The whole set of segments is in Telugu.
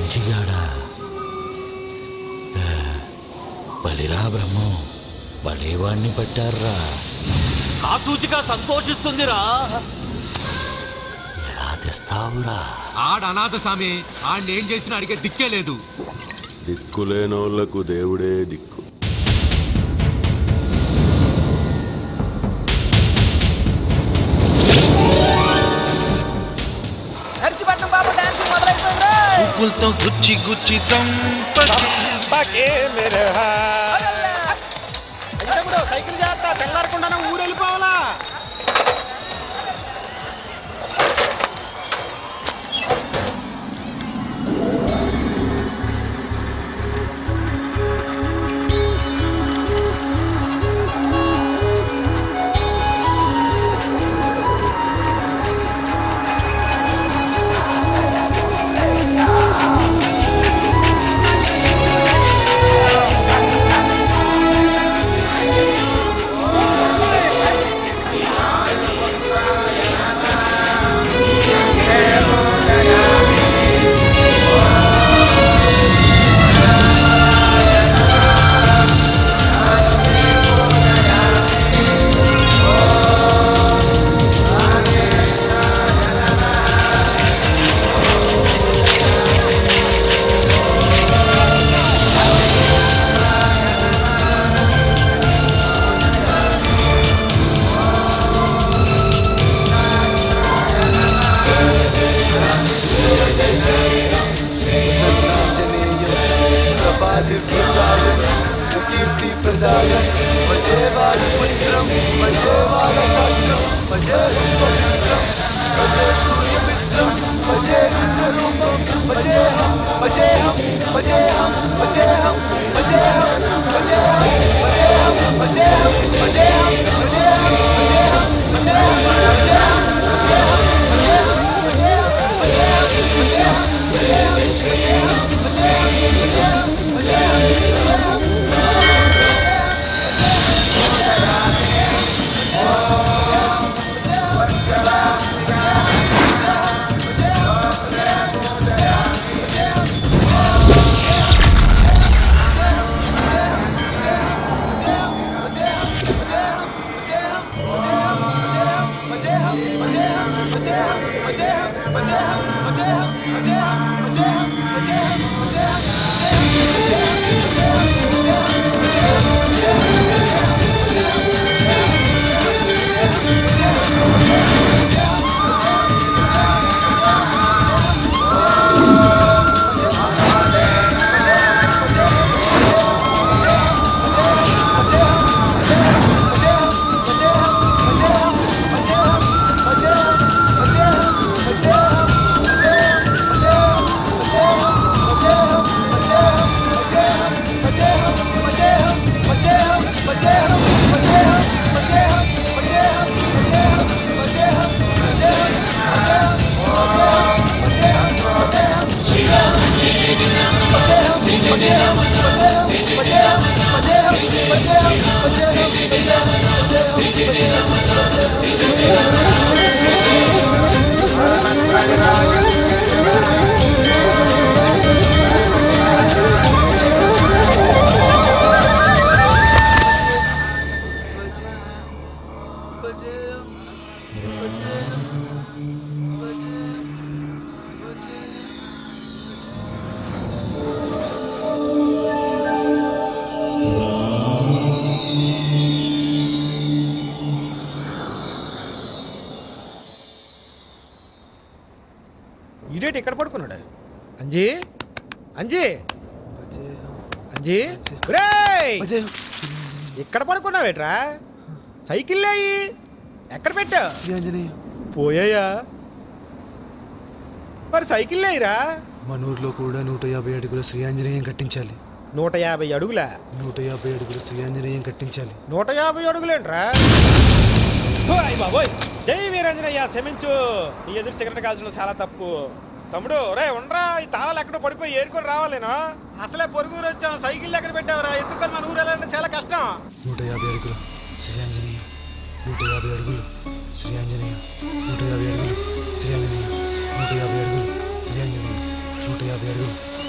పిచ్చిగాడా ఆ, బలిరా బ్రహ్మం బలేవాణ్ణి పట్టారా కాసూచిగా సంతోషిస్తుందిరా ఎలా తెస్తావురా ఆడ అనాథ స్వామి ఆడిని ఏం చేసినా అడిగే దిక్కే లేదు దిక్కులేనోళ్లకు దేవుడే దిక్కు నర్సిపట్నం బాబు డాన్స్ మొదలైపోయింది చూపులతో గుచ్చి గుచ్చి చంపకే సైకిల్ చేస్తా తెల్లారకుండా ఊరు వెళ్ళిపోవాలా ఇడేటి ఎక్కడ పడుకున్నాడు అంజీ అంజీ అంజీ ఒరేయ్! ఇక్కడ పడుకున్నావేట్రా సైకిల్ లేయి ఎక్కడ పెట్టావు పోయాయా మరి సైకిల్ లేయిరా మన ఊర్లో కూడా నూట యాభై అడుగుల శ్రీ ఆంజనేయం కట్టించాలి నూట యాభై అడుగుల నూట యాభై అడుగుల శ్రీ ఆంజనేయం కట్టించాలి నూట యాభై అడుగులేంట్రా ఓయ్ బాబోయ్ జై వీరంజనయ్య క్షమించు నీ ఎదురు సిగరెట్ కాల్చడం చాలా తప్పు తమ్ముడు రే ఉండరా ఈ తాళాలు ఎక్కడో పడిపోయి ఏరుకొని రావాలేనా అసలే పొరుగురు వచ్చాం సైకిల్ ఎక్కడ పెట్టావురా ఎందుకని మన ఊరు వెళ్ళాలంటే చాలా కష్టం నూట యాభై అడుగులు శ్రీ ఆంజనేయ నూట యాభై అడుగులు శ్రీ ఆంజనేయ నూట యాభై అడుగులు శ్రీ ఆంజనేయ నూట యాభై అడుగులు శ్రీ ఆంజనేయ నూట యాభై అడుగులు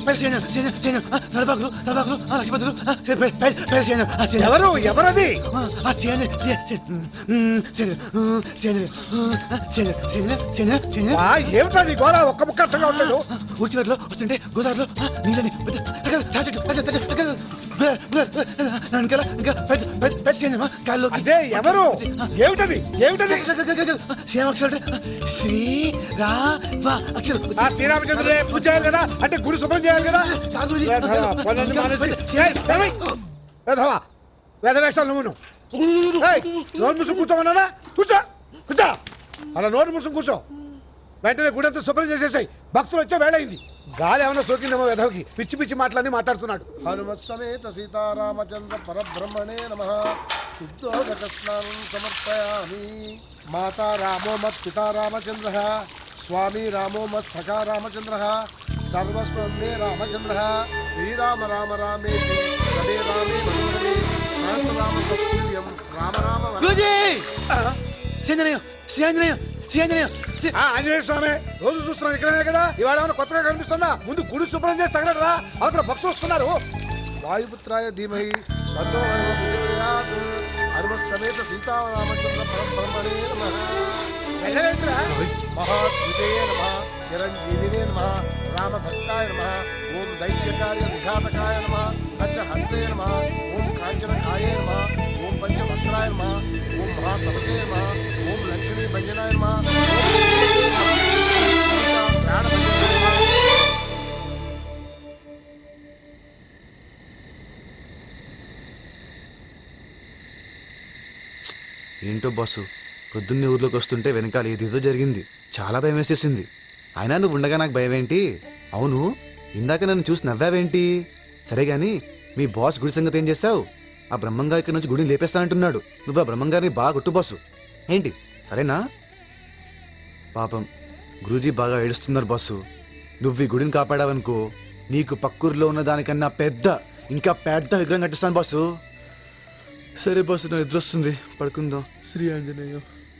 పెద్ద శ్రీరంజనం శ్రీరంజనం శ్రీరంజనం ఆ, తలపాకులు తలపాకులు ఆ, లక్ష్మీపతులు ఆ, పెద్ద పెద్ద పెద్ద పెద్ద శ్రీరంజనం ఆ, శ్రీరంజనం ఎవరు ఎవరది ఆ, ఆ శ్రీరంజనం శ్రీ- శ్రీ- ఉమ్, శ్రీరంజనం ఉమ్, శ్రీరంజనం ఉమ్, ఆ, శ్రీరంజనం శ్రీరంజనం శ్రీరంజనం శ్రీరంజనం ఆ, ఏమిటా నీ గోళ ఒక్క ముక్క అర్థంగా ఉండలేదు ఊడ్చివారిలో వస్తుంటే గోదావరిలో ఆ, నీళ్ళని పెద్ద తగ్గదు, తగ్గదు, తగ్గదు, తగ్గదు, తగ్గదు. గుర్ర, గుర్ర, గుర్ర, ఆ, వెనకాల ఇంకా పెద్ద పెద్ద పెద్ద శ్రీరంజనం ఆ, కాళ్ళలోకి అదే ఎవరు ఆ, ఏమిటది ఏమిటది శ్రీరామక్షరుడు శ్రీ రా వా అక్షరం ఆ శ్రీరామచంద్రుడే పూజ చేయాలి కదా అంటే గుడి శుభ్రం చేయాలి కదా సాగురుజీ. వేధవా, పనులన్నీ మానేసి. ఏయ్, ఏయ్, వేధవా, వేధవేషాలు నువ్వును ఏయ్, నోరు మూసుకు కూర్చోమన్నానా కూర్చో కూర్చో అలా నోరు మూసుకు కూర్చో వెంటనే గుడి అంతా శుభ్రం చేసేసాయి భక్తులు వచ్చే వేళయింది గాలి ఏమైనా సోకిందేమో వేధవకి పిచ్చి పిచ్చి మాటలన్నీ మాట్లాడుతున్నాడు హనుమత్సమేత సీతారామచంద్ర పరబ్రహ్మణే నమ శుద్ధోదక స్నానం సమర్పయామి మాతా రామో మత్ పితా రామచంద్ర స్వామి రామో మత్ సఖా రామచంద్ర సర్వస్వం మే రామచంద్ర శ్రీరామ రామ రామే రమే రామే మనోరమే సహస్రరామ తత్తుల్యం రామ రామ వర- గురూజీ శ్రీఆంజనేయం శ్రీఆంజనేయం శ్రీఆంజనేయం శ్రీ- ఆ ఆంజనేయ స్వామి రోజు చూస్తున్నాం ఇక్కడనే కదా ఇవాళ ఏమైనా కొత్తగా కనిపిస్తుందా ముందు గుడి శుభ్రం చేసి తగలరా అవతల భక్తులు వస్తున్నారు వాయుపుత్రాయ ధీమహి తన్నో హనుమత్సమేత సీతారామచంద్ర పరబ్రహ్మణే నమ వెళ్ళలేదురా? మహాద్వితే నమ చిరంజీవినే నమ రామభక్తాయ నమ ఓం దైత్యకార్య విఘాతకాయ నమ పంచహస్తే నమ ఓం కాంచనకాయ నమ ఓం పంచభద్రాయ నమ ఓం మహాతపసే నమ ఓం లక్ష్మీ భంజనాయ నమ ప్రాణభంజనాయ నమ ఏంటో బాసు పొద్దున్నే ఊర్లోకి వస్తుంటే వెనకాల ఏదేదో జరిగింది చాలా భయం వేసేసింది అయినా నువ్వు ఉండగా నాకు భయం ఏంటి అవును ఇందాక నన్ను చూసి నవ్వావేంటి సరే గాని మీ బాస్ గుడి సంగతి ఏం చేశావు ఆ బ్రహ్మంగారి ఇక్కడ నుంచి గుడిని లేపేస్తానంటున్నాడు నువ్వు ఆ బ్రహ్మంగారిని బాగా కొట్టు బాసు ఏంటి సరేనా పాపం గురూజీ బాగా ఏడుస్తున్నారు బాసు నువ్వు ఈ గుడిని కాపాడావనుకో నీకు పక్కూరులో ఉన్న దానికన్నా పెద్ద ఇంకా పెద్ద విగ్రహం కట్టిస్తాను బాసు సరే బాసు నా నిద్ర వస్తుంది పడుకుందాం శ్రీ ఆంజనేయం